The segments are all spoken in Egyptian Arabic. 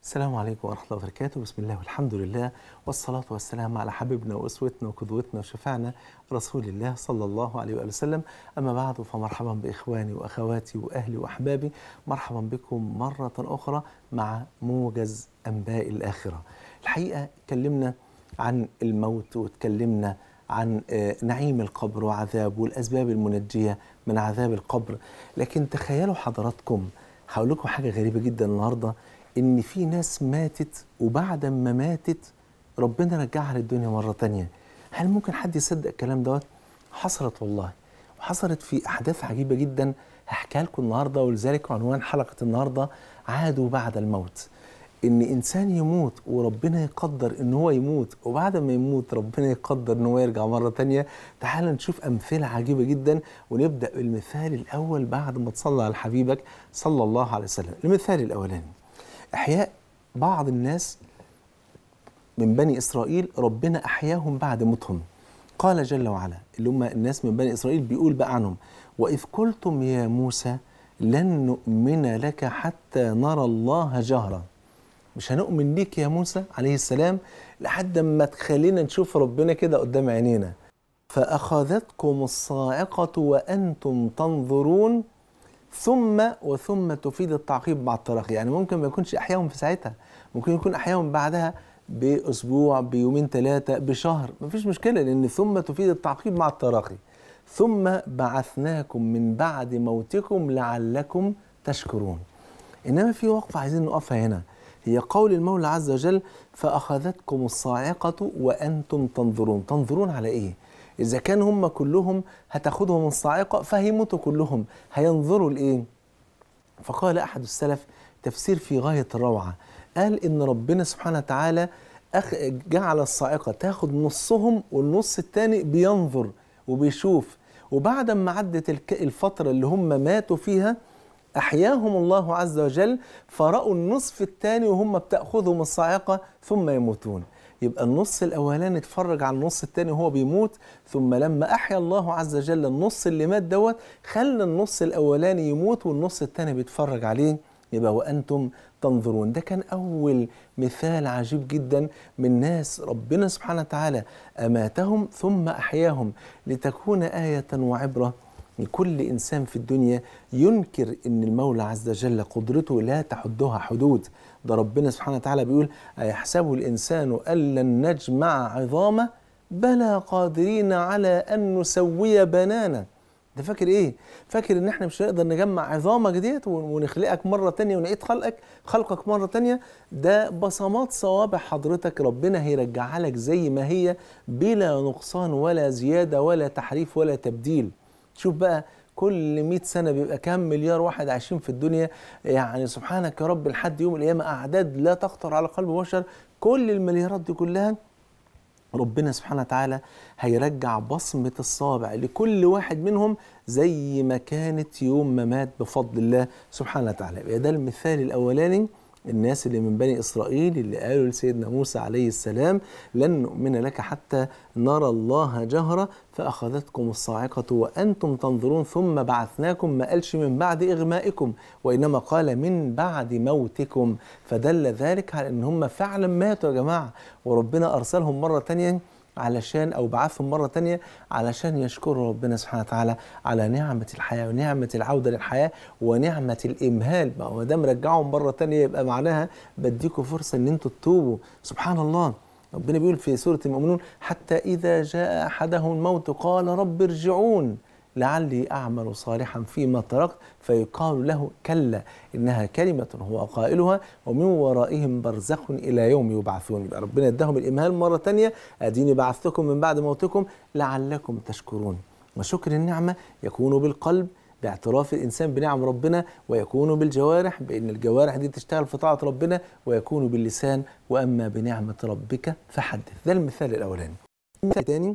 السلام عليكم ورحمة الله وبركاته بسم الله والحمد لله والصلاة والسلام على حبيبنا وأسوتنا وقدوتنا وشفعنا رسول الله صلى الله عليه وآله وسلم أما بعد فمرحبا بإخواني وأخواتي وأهلي وأحبابي مرحبا بكم مرة أخرى مع موجز أنباء الآخرة الحقيقة اتكلمنا عن الموت واتكلمنا عن آه، نعيم القبر وعذاب والأسباب المنجية من عذاب القبر لكن تخيلوا حضراتكم هقول لكم حاجة غريبة جدا النهاردة إن في ناس ماتت وبعد ما ماتت ربنا رجعها للدنيا مرة تانية هل ممكن حد يصدق الكلام دوت؟ حصلت والله وحصلت في أحداث عجيبة جدا هحكيها لكم النهاردة ولذلك عنوان حلقة النهاردة عادوا بعد الموت ان انسان يموت وربنا يقدر ان هو يموت وبعد ما يموت ربنا يقدر ان هو يرجع مره تانية تعال نشوف امثله عجيبه جدا ونبدا بالمثال الاول بعد ما تصلى على حبيبك صلى الله عليه وسلم المثال الاولاني احياء بعض الناس من بني اسرائيل ربنا احياهم بعد موتهم قال جل وعلا اللي هم الناس من بني اسرائيل بيقول بقى عنهم واذ قلتم يا موسى لن نؤمن لك حتى نرى الله جهرا مش هنؤمن ليك يا موسى عليه السلام لحد ما تخلينا نشوف ربنا كده قدام عينينا فأخذتكم الصاعقة وأنتم تنظرون ثم وثم تفيد التعقيب مع التراخي يعني ممكن ما يكونش أحياهم في ساعتها ممكن يكون أحياهم بعدها بأسبوع بيومين ثلاثة بشهر مفيش مشكلة لأن ثم تفيد التعقيب مع التراخي ثم بعثناكم من بعد موتكم لعلكم تشكرون إنما في وقفة عايزين نقفها هنا هي قول المولى عز وجل فأخذتكم الصاعقة وأنتم تنظرون تنظرون على إيه؟ إذا كان هم كلهم هتاخدهم الصاعقة فهيموتوا كلهم هينظروا لإيه؟ فقال أحد السلف تفسير في غاية الروعة قال إن ربنا سبحانه وتعالى أخ جعل الصاعقة تاخد نصهم والنص التاني بينظر وبيشوف وبعد ما عدت الك- الفترة اللي هم ماتوا فيها أحياهم الله عز وجل فرأوا النصف الثاني وهم بتأخذهم الصاعقة ثم يموتون يبقى النص الأولاني اتفرج على النص الثاني وهو بيموت ثم لما أحيا الله عز وجل النص اللي مات دوت خلى النص الأولاني يموت والنص الثاني بيتفرج عليه يبقى وأنتم تنظرون ده كان أول مثال عجيب جدا من ناس ربنا سبحانه وتعالى أماتهم ثم أحياهم لتكون آية وعبرة لكل إنسان في الدنيا ينكر أن المولى عز وجل قدرته لا تحدها حدود ده ربنا سبحانه وتعالى بيقول أيحسب الإنسان أن لن نجمع عظامه بلى قادرين على أن نسوي بنانا ده فاكر ايه؟ فاكر ان احنا مش هنقدر نجمع عظامك ديت ون- ونخلقك مره تانية ونعيد خلقك خلقك مره تانية ده بصمات صوابع حضرتك ربنا هيرجعها لك زي ما هي بلا نقصان ولا زياده ولا تحريف ولا تبديل شوف بقى كل 100 سنه بيبقى كام مليار واحد عايشين في الدنيا يعني سبحانك يا رب لحد يوم القيامه اعداد لا تخطر على قلب بشر كل المليارات دي كلها ربنا سبحانه وتعالى هيرجع بصمة الصابع لكل واحد منهم زي ما كانت يوم ما مات بفضل الله سبحانه وتعالى يبقى ده المثال الأولاني الناس اللي من بني إسرائيل اللي قالوا لسيدنا موسى عليه السلام لن نؤمن لك حتى نرى الله جهرة فأخذتكم الصاعقة وأنتم تنظرون ثم بعثناكم ما قالش من بعد إغمائكم وإنما قال من بعد موتكم فدل ذلك على أن هم فعلا ماتوا يا جماعة وربنا أرسلهم مرة تانية علشان او بعثهم مره تانية علشان يشكروا ربنا سبحانه وتعالى على نعمه الحياه ونعمه العوده للحياه ونعمه الامهال ما هو دام رجعهم مره تانية يبقى معناها بديكم فرصه ان انتوا تتوبوا سبحان الله ربنا بيقول في سوره المؤمنون حتى اذا جاء احدهم الموت قال رب ارجعون لعلي أعمل صالحا فيما تركت فيقال له كلا إنها كلمة هو قائلها ومن ورائهم برزخ إلى يوم يبعثون يبقى ربنا اداهم الإمهال مرة تانية أديني بعثتكم من بعد موتكم لعلكم تشكرون وشكر النعمة يكون بالقلب باعتراف الإنسان بنعم ربنا ويكون بالجوارح بأن الجوارح دي تشتغل في طاعة ربنا ويكون باللسان وأما بنعمة ربك فحدث ده المثال الأولاني المثال الثاني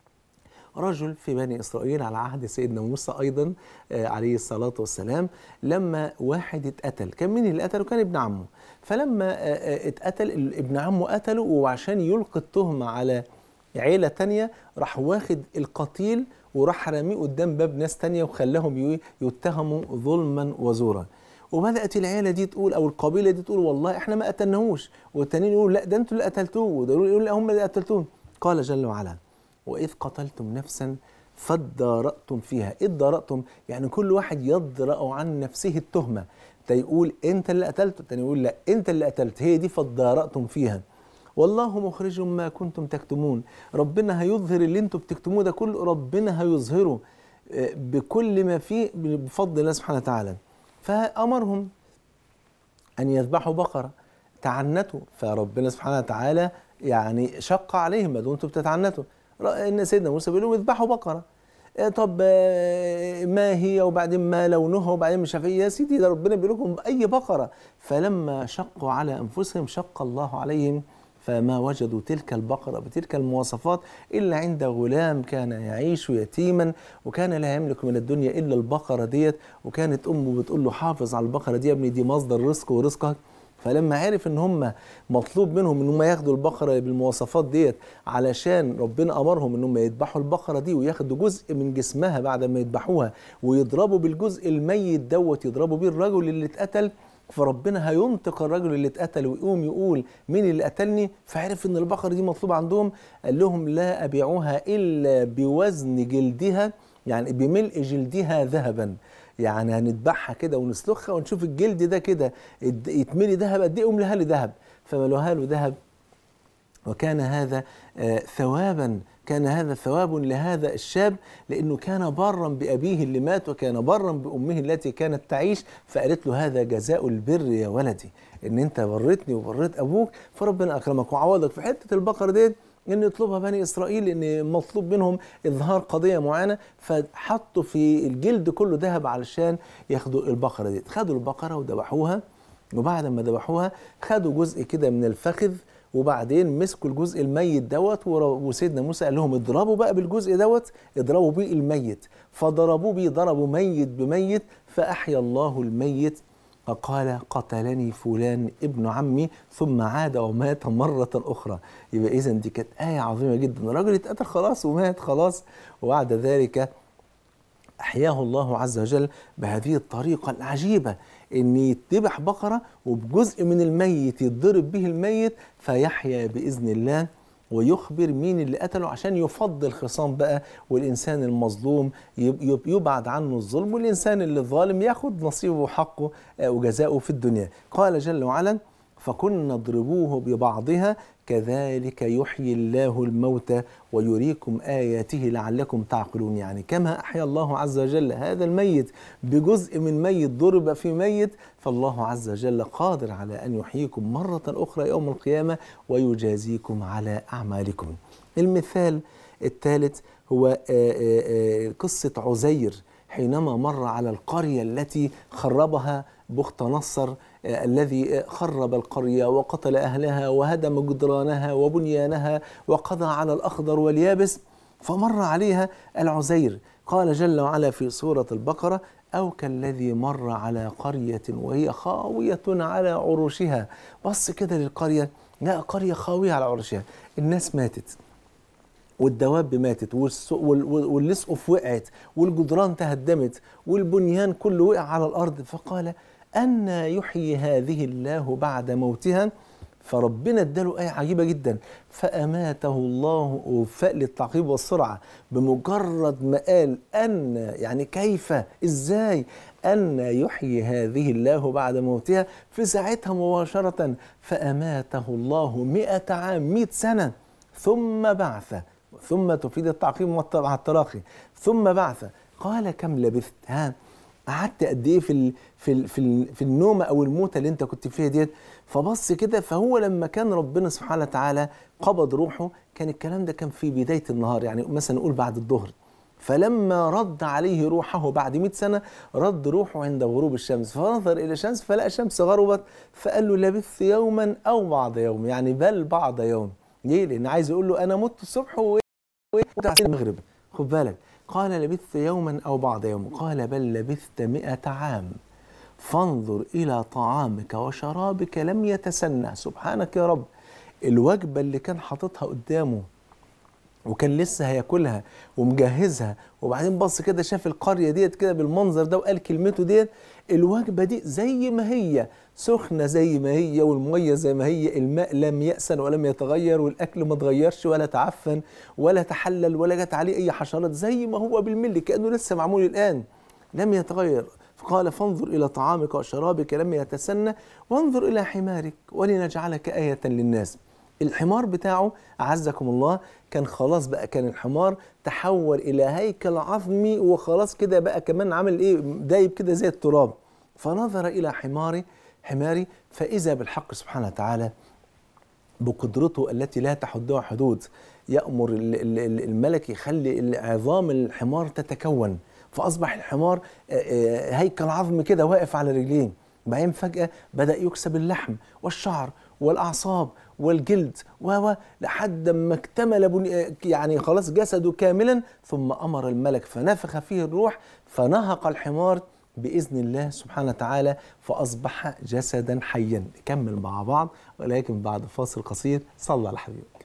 رجل في بني إسرائيل على عهد سيدنا موسى أيضا آه، عليه الصلاة والسلام لما واحد اتقتل كان مين اللي قتله كان ابن عمه فلما آه، آه، اتقتل ال- ابن عمه قتله وعشان يلقي التهمة على عيلة تانية راح واخد القتيل وراح راميه قدام باب ناس تانية وخلاهم ي- يتهموا ظلما وزورا وبدات العيله دي تقول او القبيله دي تقول والله احنا ما قتلناهوش والتانيين يقولوا لا ده انتوا اللي قتلتوه وده يقول لا هم اللي قتلتوه قال جل وعلا واذ قتلتم نفسا فادارأتم فيها إذ دارأتم يعني كل واحد يدرأ عن نفسه التهمة ده يقول انت اللي قتلته التاني يقول لا انت اللي قتلت هي دي فادارأتم فيها والله مخرج ما كنتم تكتمون ربنا هيظهر اللي انتم بتكتموه ده كله ربنا هيظهره آه، بكل ما فيه بفضل الله سبحانه وتعالى فأمرهم أن يذبحوا بقرة تعنتوا فربنا سبحانه وتعالى يعني شق عليهم ما دمتم بتتعنتوا ان سيدنا موسى بيقول لهم اذبحوا بقره آه، طب آه، ما هي وبعدين ما لونها وبعدين مش عارف ايه يا سيدي ده ربنا بيقول لكم اي بقره فلما شقوا على انفسهم شق الله عليهم فما وجدوا تلك البقرة بتلك المواصفات إلا عند غلام كان يعيش يتيما وكان لا يملك من الدنيا إلا البقرة ديت وكانت أمه بتقول له حافظ على البقرة دي يا ابني دي مصدر رزق ورزقك فلما عرف ان هم مطلوب منهم ان هم ياخدوا البقره بالمواصفات ديت علشان ربنا امرهم ان هم يذبحوا البقره دي وياخدوا جزء من جسمها بعد ما يذبحوها ويضربوا بالجزء الميت دوت يضربوا بيه الرجل اللي اتقتل فربنا هينطق الرجل اللي اتقتل ويقوم يقول مين اللي قتلني فعرف ان البقره دي مطلوبه عندهم قال لهم لا ابيعوها الا بوزن جلدها يعني بملء جلدها ذهبا يعني هنذبحها كده ونسلخها ونشوف الجلد ده كده يتملي ذهب قد ايه املها لي ذهب فملوها له ذهب وكان هذا آه، ثوابا كان هذا ثواب لهذا الشاب لانه كان برا بابيه اللي مات وكان برا بامه التي كانت تعيش فقالت له هذا جزاء البر يا ولدي ان انت برتني وبريت ابوك فربنا اكرمك وعوضك في حته البقره ديت ان يطلبها بني اسرائيل لان مطلوب منهم اظهار قضيه معينه فحطوا في الجلد كله ذهب علشان ياخدوا البقره دي خدوا البقره وذبحوها وبعد ما ذبحوها خدوا جزء كده من الفخذ وبعدين مسكوا الجزء الميت دوت وسيدنا موسى قال لهم اضربوا بقى بالجزء دوت اضربوا بيه الميت فضربوا بيه ضربوا ميت بميت فاحيا الله الميت فقال قتلني فلان ابن عمي ثم عاد ومات مرة أخرى يبقى إذا دي كانت آية عظيمة جدا الراجل اتقتل خلاص ومات خلاص وبعد ذلك أحياه الله عز وجل بهذه الطريقة العجيبة ان يتذبح بقره وبجزء من الميت يتضرب به الميت فيحيا باذن الله ويخبر مين اللي قتله عشان يفضل خصام بقى والإنسان المظلوم يبعد عنه الظلم والإنسان اللي ظالم ياخد نصيبه وحقه آه، وجزاؤه في الدنيا قال جل وعلا فكنا اضربوه ببعضها كذلك يحيي الله الموتى ويريكم آياته لعلكم تعقلون يعني كما أحيا الله عز وجل هذا الميت بجزء من ميت ضرب في ميت فالله عز وجل قادر على أن يحييكم مرة أخرى يوم القيامة ويجازيكم على أعمالكم المثال الثالث هو آه، آه، آه، قصة عزير حينما مر على القرية التي خربها بخت نصر آه، الذي خرب القرية وقتل أهلها وهدم جدرانها وبنيانها وقضى على الأخضر واليابس فمر عليها العزير قال جل وعلا في سورة البقرة أو كالذي مر على قرية وهي خاوية على عروشها بص كده للقرية لا قرية خاوية على عروشها الناس ماتت والدواب ماتت واللسقف وقعت والجدران تهدمت والبنيان كله وقع على الأرض فقال أن يحيي هذه الله بعد موتها فربنا اداله آية عجيبة جدا فأماته الله وفاء للتعقيب والسرعة بمجرد ما قال أن يعني كيف إزاي أن يحيي هذه الله بعد موتها في ساعتها مباشرة فأماته الله مئة عام مئة سنة ثم بعث ثم تفيد التعقيب مع التراخي ثم بعث قال كم لبثت ها قعدت قد ايه في ال في ال في, ال في النومه او الموتة اللي انت كنت فيها ديت فبص كده فهو لما كان ربنا سبحانه وتعالى قبض روحه كان الكلام ده كان في بدايه النهار يعني مثلا نقول بعد الظهر فلما رد عليه روحه بعد 100 سنة رد روحه عند غروب الشمس فنظر إلى الشمس فلقى الشمس غربت فقال له لبثت يوما أو بعض يوم يعني بل بعض يوم ليه؟ لأن عايز يقول له أنا مت الصبح و المغرب خد بالك قال لبثت يوما أو بعض يوم قال بل لبثت مئة عام فانظر إلى طعامك وشرابك لم يتسنى سبحانك يا رب الوجبة اللي كان حاططها قدامه وكان لسه هياكلها ومجهزها وبعدين بص كده شاف القريه ديت كده بالمنظر ده وقال كلمته ديت الوجبه دي زي ما هي سخنه زي ما هي والميه زي ما هي الماء لم يأسن ولم يتغير والاكل ما اتغيرش ولا تعفن ولا تحلل ولا جت عليه اي حشرات زي ما هو بالملي كانه لسه معمول الان لم يتغير فقال فانظر إلى طعامك وشرابك لم يتسنى وانظر إلى حمارك ولنجعلك آية للناس الحمار بتاعه أعزكم الله كان خلاص بقى كان الحمار تحول إلى هيكل عظمي وخلاص كده بقى كمان عامل إيه دايب كده زي التراب فنظر إلى حماري حماري فإذا بالحق سبحانه وتعالى بقدرته التي لا تحدها حدود يأمر ال- ال- ال- الملك يخلي عظام الحمار تتكون فأصبح الحمار آه، آه، هيكل عظمي كده واقف على رجلين بعدين فجأة بدأ يكسب اللحم والشعر والأعصاب والجلد و و لحد ما اكتمل بني آه، يعني خلاص جسده كاملا ثم أمر الملك فنفخ فيه الروح فنهق الحمار بإذن الله سبحانه وتعالى فأصبح جسدا حيا نكمل مع بعض ولكن بعد فاصل قصير صلى على حبيبك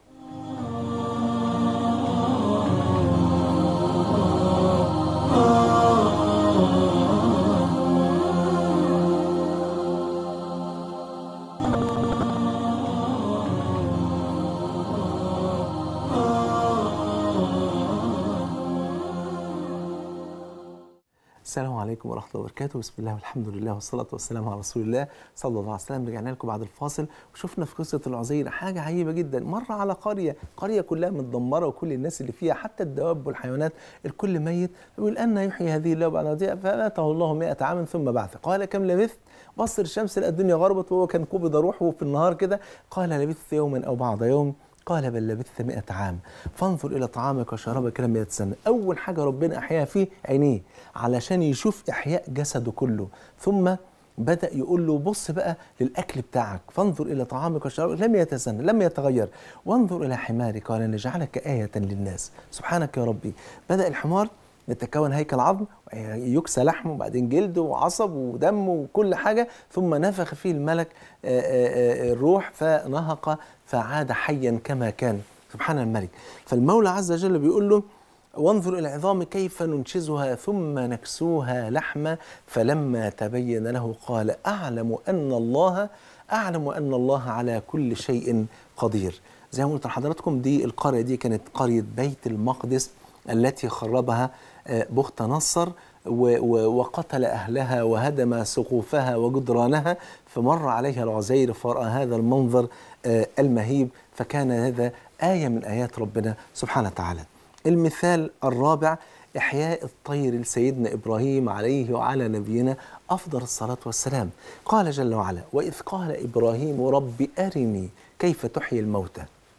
السلام عليكم ورحمة الله وبركاته بسم الله والحمد لله والصلاة والسلام على رسول الله صلى الله عليه وسلم رجعنا لكم بعد الفاصل وشفنا في قصة العزير حاجة عجيبة جدا مر على قرية قرية كلها متدمرة وكل الناس اللي فيها حتى الدواب والحيوانات الكل ميت يقول أن يحيي هذه الله بعد موتها فماته الله مئة عام ثم بعث قال كم لبثت بصر الشمس لقى الدنيا غربت وهو كان قبض روحه في النهار كده قال لبثت يوما أو بعض يوم قال بل لبثت مئة عام فانظر إلى طعامك وشرابك لم يتسنى أول حاجة ربنا أحياها فيه عينيه علشان يشوف إحياء جسده كله ثم بدأ يقول له بص بقى للأكل بتاعك فانظر إلى طعامك وشرابك لم يتسنى لم يتغير وانظر إلى حمارك ولنجعلك آية للناس سبحانك يا ربي بدأ الحمار يتكون هيكل عظم يكسى لحم وبعدين جلد وعصب ودم وكل حاجة ثم نفخ فيه الملك آه، آه، آه، الروح فنهق فعاد حيا كما كان سبحان الملك فالمولى عز وجل بيقول له وانظر إلى العظام كيف ننشزها ثم نكسوها لحما فلما تبين له قال أعلم أن الله أعلم أن الله على كل شيء قدير زي ما قلت لحضراتكم دي القرية دي كانت قرية بيت المقدس التي خربها آه، بخت نصر و- و- وقتل أهلها وهدم سقوفها وجدرانها فمر عليها العزير فرأى هذا المنظر آه، المهيب فكان هذا آية من آيات ربنا سبحانه وتعالى المثال الرابع إحياء الطير لسيدنا إبراهيم عليه وعلى نبينا أفضل الصلاة والسلام قال جل وعلا وإذ قال إبراهيم رب أرني كيف تحيي الموتى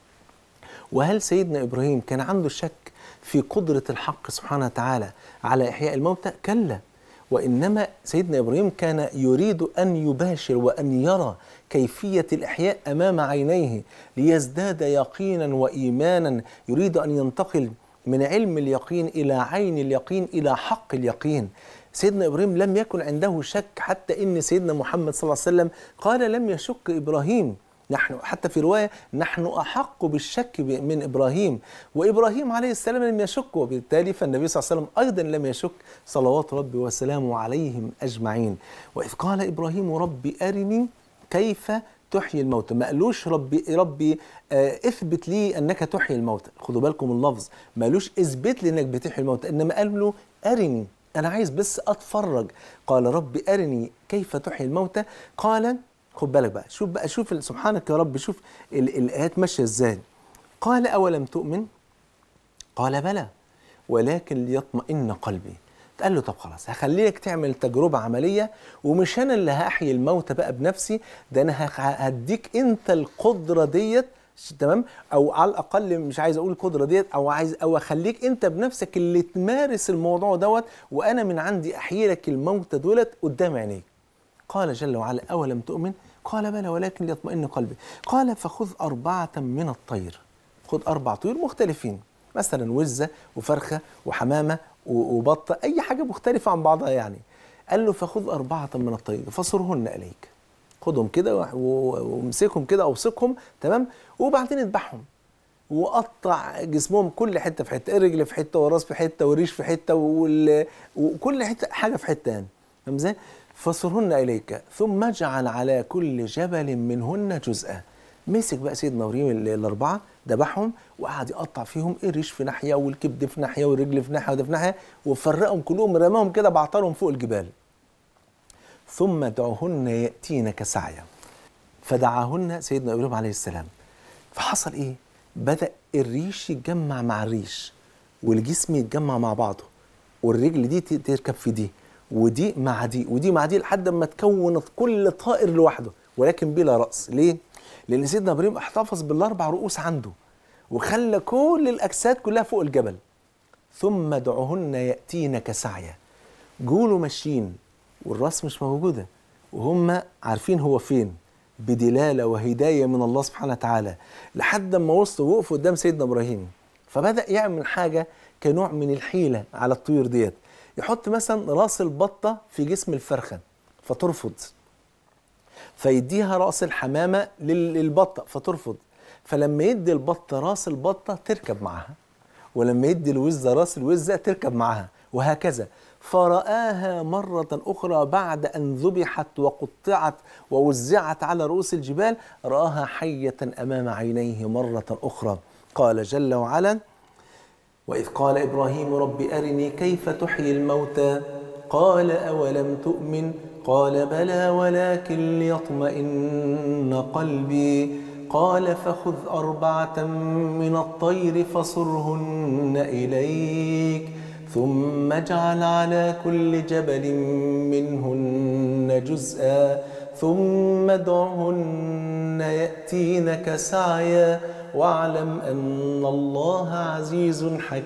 وهل سيدنا ابراهيم كان عنده شك في قدره الحق سبحانه وتعالى على احياء الموتى؟ كلا وانما سيدنا ابراهيم كان يريد ان يباشر وان يرى كيفيه الاحياء امام عينيه ليزداد يقينا وايمانا يريد ان ينتقل من علم اليقين الى عين اليقين الى حق اليقين سيدنا ابراهيم لم يكن عنده شك حتى ان سيدنا محمد صلى الله عليه وسلم قال لم يشك ابراهيم نحن حتى في رواية نحن أحق بالشك ب- من إبراهيم وإبراهيم عليه السلام لم يشك وبالتالي فالنبي صلى الله عليه وسلم أيضا لم يشك صلوات ربي وسلامه عليهم أجمعين وإذ قال إبراهيم ربي أرني كيف تحيي الموتى ما قالوش ربي ربي آه اثبت لي انك تحيي الموتى خدوا بالكم اللفظ ما قالوش اثبت لي انك بتحيي الموتى انما قال له ارني انا عايز بس اتفرج قال ربي ارني كيف تحيي الموتى قال خد بالك بقى شوف بقى شوف ال- سبحانك يا رب شوف ال- الايات ماشيه ازاي قال اولم تؤمن قال بلى ولكن ليطمئن قلبي قال له طب خلاص هخليك تعمل تجربة عملية ومش أنا اللي هحيي الموتى بقى بنفسي ده أنا هخ- هديك أنت القدرة ديت ش- تمام أو على الأقل مش عايز أقول القدرة ديت أو عايز أو أخليك أنت بنفسك اللي تمارس الموضوع دوت وأنا من عندي أحيي لك الموتى دولت قدام عينيك قال جل وعلا أولم تؤمن قال بلى ولكن ليطمئن قلبي قال فخذ أربعة من الطير خذ أربع طيور مختلفين مثلا وزة وفرخة وحمامة و- وبطة أي حاجة مختلفة عن بعضها يعني قال له فخذ أربعة من الطير فصرهن إليك خدهم كده و- و- وامسكهم كده أوثقهم تمام وبعدين اذبحهم وقطع جسمهم كل حته في حته الرجل في حته والراس في حته والريش في حته وال... وكل حته حاجه في حته يعني فاهم ازاي؟ فصرهن اليك ثم اجعل على كل جبل منهن جزءا مسك بقى سيدنا ابراهيم ال- الاربعه ذبحهم وقعد يقطع فيهم الريش في ناحيه والكبد في ناحيه والرجل في ناحيه وده في ناحيه وفرقهم كلهم رماهم كده بعطرهم فوق الجبال ثم ادعوهن ياتينك سعيا فدعاهن سيدنا ابراهيم عليه السلام فحصل ايه بدا الريش يتجمع مع الريش والجسم يتجمع مع بعضه والرجل دي ت- تركب في دي ودي مع دي ودي مع دي لحد ما تكون كل طائر لوحده ولكن بلا راس ليه لان سيدنا ابراهيم احتفظ بالاربع رؤوس عنده وخلى كل الاجساد كلها فوق الجبل ثم ادعوهن ياتينك سعيا جوله ماشيين والراس مش موجوده وهم عارفين هو فين بدلاله وهدايه من الله سبحانه وتعالى لحد ما وصلوا وقفوا قدام سيدنا ابراهيم فبدا يعمل حاجه كنوع من الحيله على الطيور ديت يحط مثلا راس البطه في جسم الفرخه فترفض فيديها راس الحمامه لل- للبطه فترفض فلما يدي البطه راس البطه تركب معاها ولما يدي الوزه راس الوزه تركب معاها وهكذا فرآها مرة أخرى بعد أن ذبحت وقطعت ووزعت على رؤوس الجبال رآها حية أمام عينيه مرة أخرى قال جل وعلا وإذ قال إبراهيم رب أرني كيف تحيي الموتى قال أولم تؤمن قال بلى ولكن ليطمئن قلبي قال فخذ أربعة من الطير فصرهن إليك ثم اجعل على كل جبل منهن جزءا ثم ادعهن يأتينك سعيا واعلم أن الله عزيز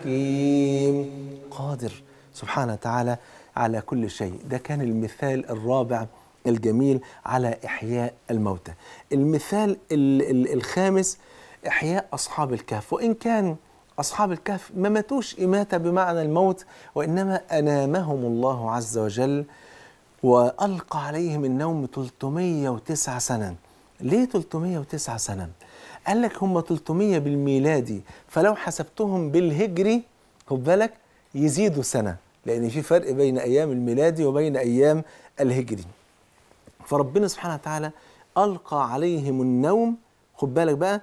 حكيم قادر سبحانه وتعالى على كل شيء ده كان المثال الرابع الجميل على إحياء الموتى المثال ال- ال- الخامس إحياء أصحاب الكهف وإن كان أصحاب الكهف ما ماتوش إماتة بمعنى الموت وإنما أنامهم الله عز وجل وألقى عليهم النوم 309 سنة ليه 309 سنة؟ قال لك هم 300 بالميلادي فلو حسبتهم بالهجري خد بالك يزيدوا سنة لأن في فرق بين أيام الميلادي وبين أيام الهجري فربنا سبحانه وتعالى ألقى عليهم النوم خد بالك بقى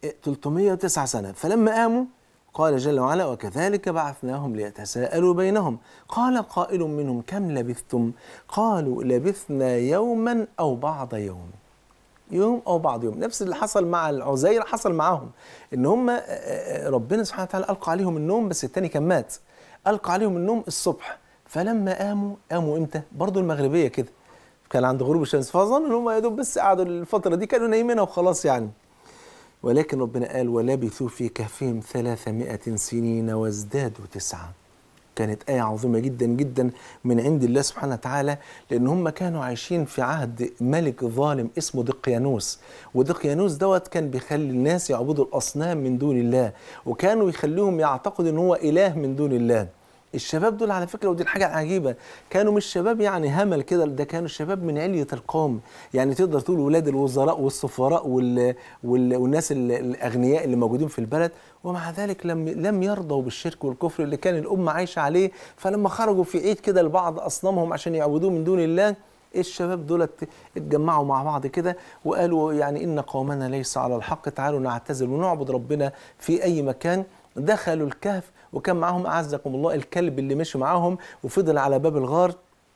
309 سنة فلما قاموا قال جل وعلا وكذلك بعثناهم ليتساءلوا بينهم قال قائل منهم كم لبثتم قالوا لبثنا يوما أو بعض يوم يوم او بعض يوم نفس اللي حصل مع العزير حصل معاهم ان هم آه، آه، ربنا سبحانه وتعالى القى عليهم النوم بس التاني كان مات القى عليهم النوم الصبح فلما قاموا قاموا امتى برضو المغربيه كده كان عند غروب الشمس فظنوا ان هم يا دوب بس قعدوا الفتره دي كانوا نايمين وخلاص يعني ولكن ربنا قال ولبثوا في كهفهم ثلاثمائة سنين وازدادوا تسعة كانت آية عظيمة جدا جدا من عند الله سبحانه وتعالى لأن هم كانوا عايشين في عهد ملك ظالم اسمه دقيانوس ودقيانوس دوت كان بيخلي الناس يعبدوا الأصنام من دون الله وكانوا يخليهم يعتقدوا أن هو إله من دون الله الشباب دول على فكره ودي الحاجه العجيبه كانوا مش شباب يعني همل كده ده كانوا شباب من عليه القوم يعني تقدر تقول ولاد الوزراء والسفراء وال... وال... والناس ال- الاغنياء اللي موجودين في البلد ومع ذلك لم لم يرضوا بالشرك والكفر اللي كان الامه عايشه عليه فلما خرجوا في عيد كده لبعض اصنامهم عشان يعبدوه من دون الله الشباب دول اتجمعوا مع بعض كده وقالوا يعني ان قومنا ليس على الحق تعالوا نعتزل ونعبد ربنا في اي مكان دخلوا الكهف وكان معاهم اعزكم الله الكلب اللي مشي معاهم وفضل على باب الغار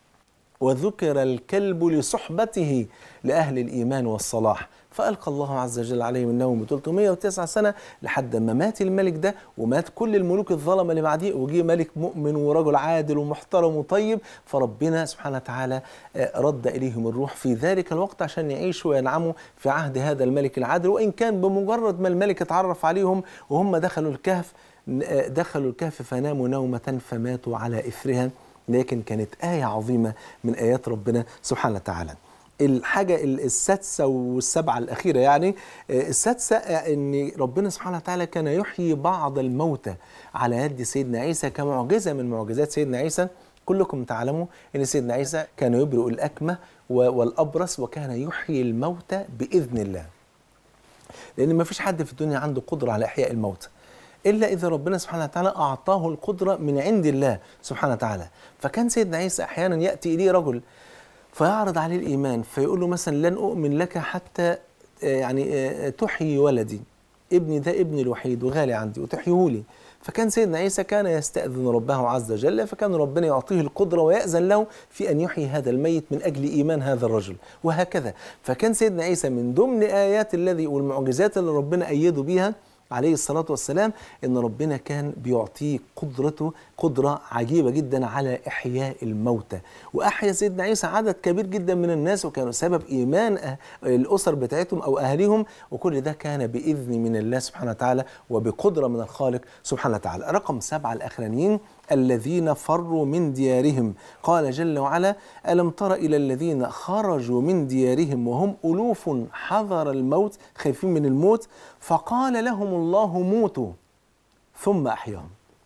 وذكر الكلب لصحبته لأهل الإيمان والصلاح فألقى الله عز وجل عليهم النوم 309 سنة لحد ما مات الملك ده ومات كل الملوك الظلمة اللي بعديه وجي ملك مؤمن ورجل عادل ومحترم وطيب فربنا سبحانه وتعالى آه، رد إليهم الروح في ذلك الوقت عشان يعيشوا وينعموا في عهد هذا الملك العادل وإن كان بمجرد ما الملك اتعرف عليهم وهم دخلوا الكهف آه، دخلوا الكهف فناموا نومة فماتوا على إثرها لكن كانت آية عظيمة من آيات ربنا سبحانه وتعالى الحاجة ال- السادسة والسبعة الأخيرة يعني آه، السادسة آه، أن ربنا سبحانه وتعالى كان يحيي بعض الموتى على يد سيدنا عيسى كمعجزة من معجزات سيدنا عيسى كلكم تعلموا أن سيدنا عيسى كان يبرئ الأكمة و- والأبرص وكان يحيي الموتى بإذن الله لان ما فيش حد في الدنيا عنده قدره على احياء الموتى الا اذا ربنا سبحانه وتعالى اعطاه القدره من عند الله سبحانه وتعالى فكان سيدنا عيسى احيانا ياتي اليه رجل فيعرض عليه الايمان فيقول له مثلا لن اؤمن لك حتى آه، يعني آه، تحيي ولدي ابني ده ابني الوحيد وغالي عندي وتحييه لي فكان سيدنا عيسى كان يستأذن ربه عز وجل فكان ربنا يعطيه القدرة ويأذن له في أن يحيي هذا الميت من أجل إيمان هذا الرجل وهكذا فكان سيدنا عيسى من ضمن آيات الذي والمعجزات اللي ربنا أيده بيها عليه الصلاة والسلام إن ربنا كان بيعطيه قدرته قدرة عجيبة جدا على إحياء الموتى وأحيا سيدنا عيسى عدد كبير جدا من الناس وكانوا سبب إيمان أه- الأسر بتاعتهم أو أهلهم وكل ده كان بإذن من الله سبحانه وتعالى وبقدرة من الخالق سبحانه وتعالى رقم سبعة الأخرانيين الذين فروا من ديارهم قال جل وعلا ألم تر إلى الذين خرجوا من ديارهم وهم ألوف حذر الموت خايفين من الموت فقال لهم الله موتوا ثم أحياهم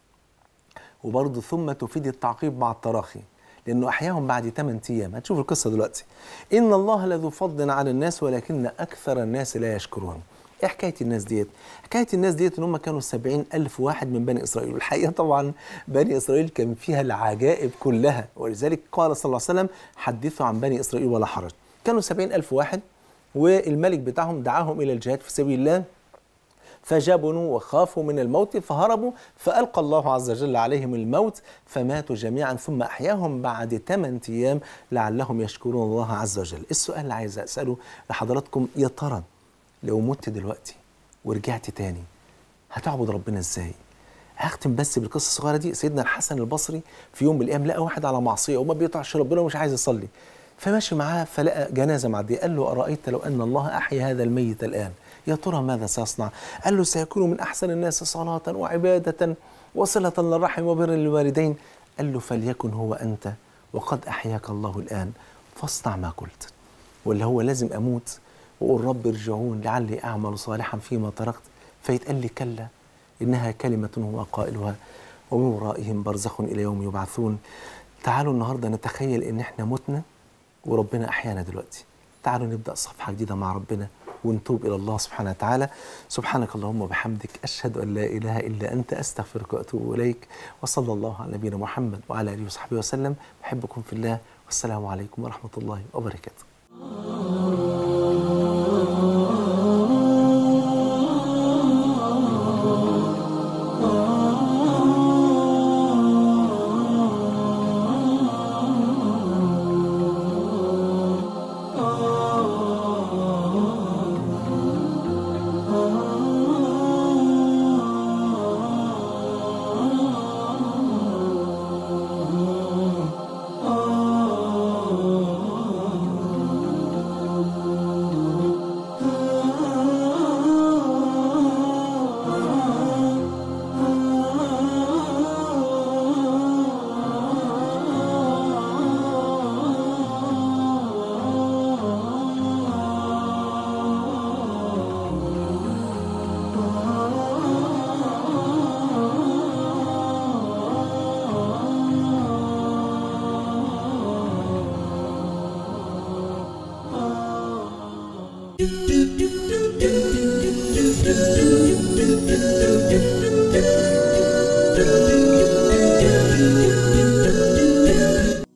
وبرضه ثم تفيد التعقيب مع التراخي لأنه أحياهم بعد 8 أيام هتشوف القصة دلوقتي إن الله لذو فضل على الناس ولكن أكثر الناس لا يشكرون ايه حكايه الناس ديت؟ حكايه الناس ديت ان هم كانوا سبعين الف واحد من بني اسرائيل، والحقيقه طبعا بني اسرائيل كان فيها العجائب كلها، ولذلك قال صلى الله عليه وسلم: حدثوا عن بني اسرائيل ولا حرج. كانوا سبعين الف واحد والملك بتاعهم دعاهم الى الجهاد في سبيل الله فجبنوا وخافوا من الموت فهربوا فألقى الله عز وجل عليهم الموت فماتوا جميعا ثم أحياهم بعد 8 أيام لعلهم يشكرون الله عز وجل السؤال اللي عايز أسأله لحضراتكم يا ترى لو مت دلوقتي ورجعت تاني هتعبد ربنا ازاي هختم بس بالقصه الصغيره دي سيدنا الحسن البصري في يوم من الايام لقى واحد على معصيه وما بيطيعش ربنا ومش عايز يصلي فماشي معاه فلقى جنازه معديه قال له ارايت لو ان الله احيا هذا الميت الان يا ترى ماذا سيصنع قال له سيكون من احسن الناس صلاه وعباده وصله للرحم وبر للوالدين قال له فليكن هو انت وقد احياك الله الان فاصنع ما قلت ولا هو لازم اموت واقول رب ارجعون لعلي اعمل صالحا فيما تركت فيتقال لي كلا انها كلمه هو قائلها ومن ورائهم برزخ الى يوم يبعثون تعالوا النهارده نتخيل ان احنا متنا وربنا احيانا دلوقتي تعالوا نبدا صفحه جديده مع ربنا ونتوب الى الله سبحانه وتعالى سبحانك اللهم وبحمدك اشهد ان لا اله الا انت استغفرك واتوب اليك وصلى الله على نبينا محمد وعلى اله وصحبه وسلم بحبكم في الله والسلام عليكم ورحمه الله وبركاته do do do